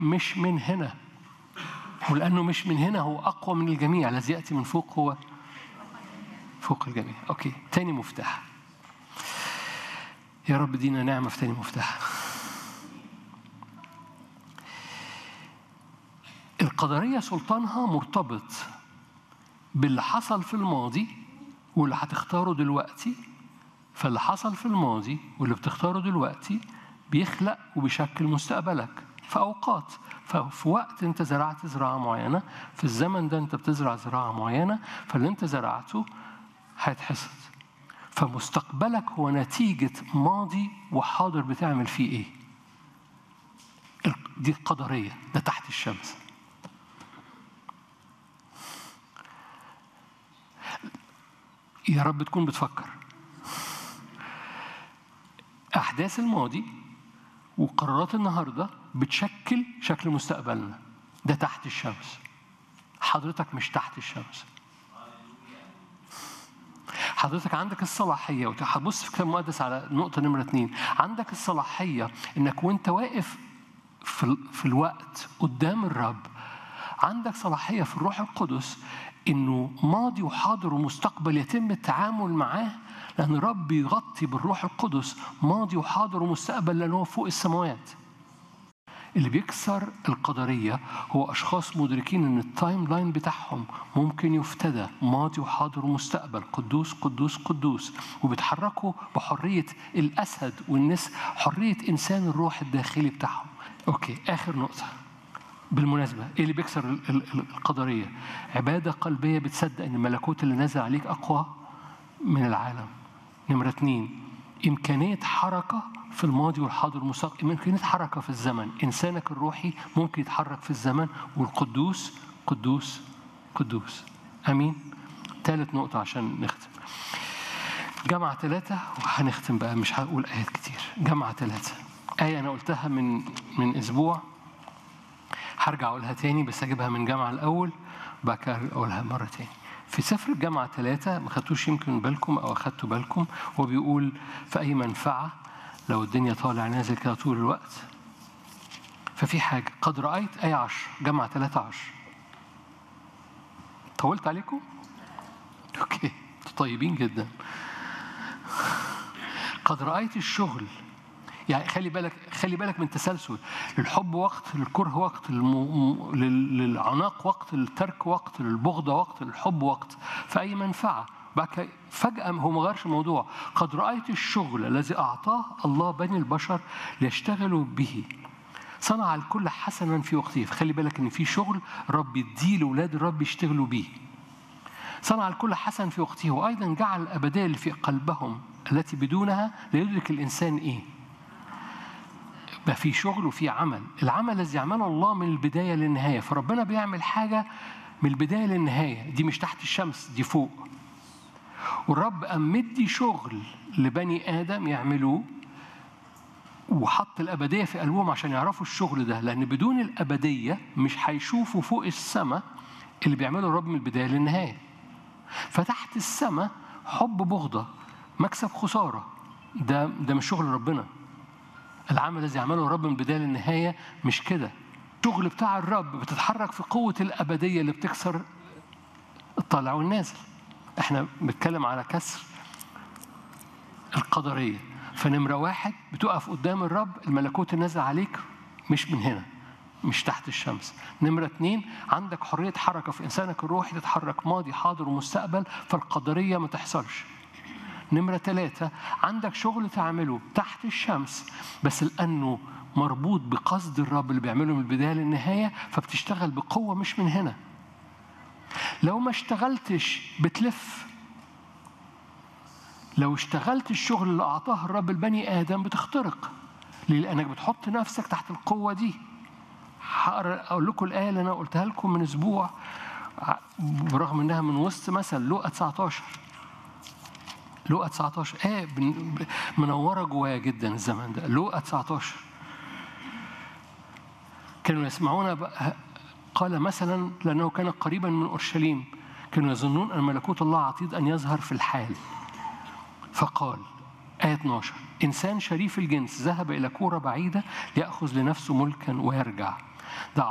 مش من هنا ولأنه مش من هنا هو أقوى من الجميع الذي يأتي من فوق هو فوق الجميع أوكي تاني مفتاح يا رب دينا نعمة في تاني مفتاح القدرية سلطانها مرتبط باللي حصل في الماضي واللي هتختاره دلوقتي فاللي حصل في الماضي واللي بتختاره دلوقتي بيخلق وبيشكل مستقبلك في أوقات ففي وقت أنت زرعت زراعة معينة في الزمن ده أنت بتزرع زراعة معينة فاللي أنت زرعته هيتحصد فمستقبلك هو نتيجة ماضي وحاضر بتعمل فيه إيه دي القدرية ده تحت الشمس يا رب تكون بتفكر أحداث الماضي وقرارات النهاردة بتشكل شكل مستقبلنا ده تحت الشمس حضرتك مش تحت الشمس حضرتك عندك الصلاحية وهتبص في كتاب مقدس على نقطة نمرة اتنين عندك الصلاحية إنك وأنت واقف في, في الوقت قدام الرب عندك صلاحية في الروح القدس إنه ماضي وحاضر ومستقبل يتم التعامل معاه لأن الرب يغطي بالروح القدس ماضي وحاضر ومستقبل لأنه هو فوق السماوات اللي بيكسر القدرية هو أشخاص مدركين إن التايم لاين بتاعهم ممكن يفتدى ماضي وحاضر ومستقبل قدوس قدوس قدوس وبيتحركوا بحرية الأسد والنس حرية إنسان الروح الداخلي بتاعهم أوكي آخر نقطة بالمناسبة إيه اللي بيكسر القدرية عبادة قلبية بتصدق إن الملكوت اللي نازل عليك أقوى من العالم نمرة اتنين إمكانية حركة في الماضي والحاضر والمستقبل إمكانية حركة في الزمن إنسانك الروحي ممكن يتحرك في الزمن والقدوس قدوس قدوس أمين ثالث نقطة عشان نختم جامعة ثلاثة وهنختم بقى مش هقول آيات كتير جامعة ثلاثة آية أنا قلتها من من أسبوع هرجع أقولها تاني بس أجيبها من جامعة الأول بعد كده أقولها مرة تاني في سفر الجامعة ثلاثة ما خدتوش يمكن بالكم أو أخدتوا بالكم هو بيقول في أي منفعة لو الدنيا طالع نازل كده طول الوقت ففي حاجة قد رأيت آية عشر جامعة ثلاثة عشر طولت عليكم؟ أوكي طيبين جدا قد رأيت الشغل يعني خلي بالك خلي بالك من تسلسل الحب وقت للكره وقت للم... للعناق وقت للترك وقت للبغضة وقت للحب وقت فأي منفعة بعد فجأة هو ما غيرش الموضوع قد رأيت الشغل الذي أعطاه الله بني البشر ليشتغلوا به صنع الكل حسنا في وقته فخلي بالك ان في شغل رب يديه لاولاد الرب يشتغلوا به صنع الكل حسن في وقته وايضا جعل الابديه اللي في قلبهم التي بدونها لا يدرك الانسان ايه بقى في شغل وفي عمل العمل الذي يعمله الله من البداية للنهاية فربنا بيعمل حاجة من البداية للنهاية دي مش تحت الشمس دي فوق والرب قام مدي شغل لبني آدم يعملوه وحط الأبدية في قلبهم عشان يعرفوا الشغل ده لأن بدون الأبدية مش هيشوفوا فوق السماء اللي بيعمله الرب من البداية للنهاية فتحت السماء حب بغضة مكسب خسارة ده ده مش شغل ربنا العمل الذي يعمله الرب من البدايه للنهايه مش كده الشغل بتاع الرب بتتحرك في قوه الابديه اللي بتكسر الطالع والنازل احنا بنتكلم على كسر القدريه فنمره واحد بتقف قدام الرب الملكوت النازل عليك مش من هنا مش تحت الشمس نمرة اتنين عندك حرية حركة في إنسانك الروحي تتحرك ماضي حاضر ومستقبل فالقدرية ما تحصلش نمرة ثلاثة عندك شغل تعمله تحت الشمس بس لأنه مربوط بقصد الرب اللي بيعمله من البداية للنهاية فبتشتغل بقوة مش من هنا لو ما اشتغلتش بتلف لو اشتغلت الشغل اللي أعطاه الرب البني آدم بتخترق ليه؟ لأنك بتحط نفسك تحت القوة دي هقرا أقول لكم الآية اللي أنا قلتها لكم من أسبوع برغم إنها من وسط مثل لوقا 19 لوقا 19 آية منورة جوايا جدا الزمن ده لوقا 19 كانوا يسمعون قال مثلا لأنه كان قريبا من أورشليم كانوا يظنون أن ملكوت الله عتيد أن يظهر في الحال فقال آية 12 إنسان شريف الجنس ذهب إلى كورة بعيدة ليأخذ لنفسه ملكا ويرجع ده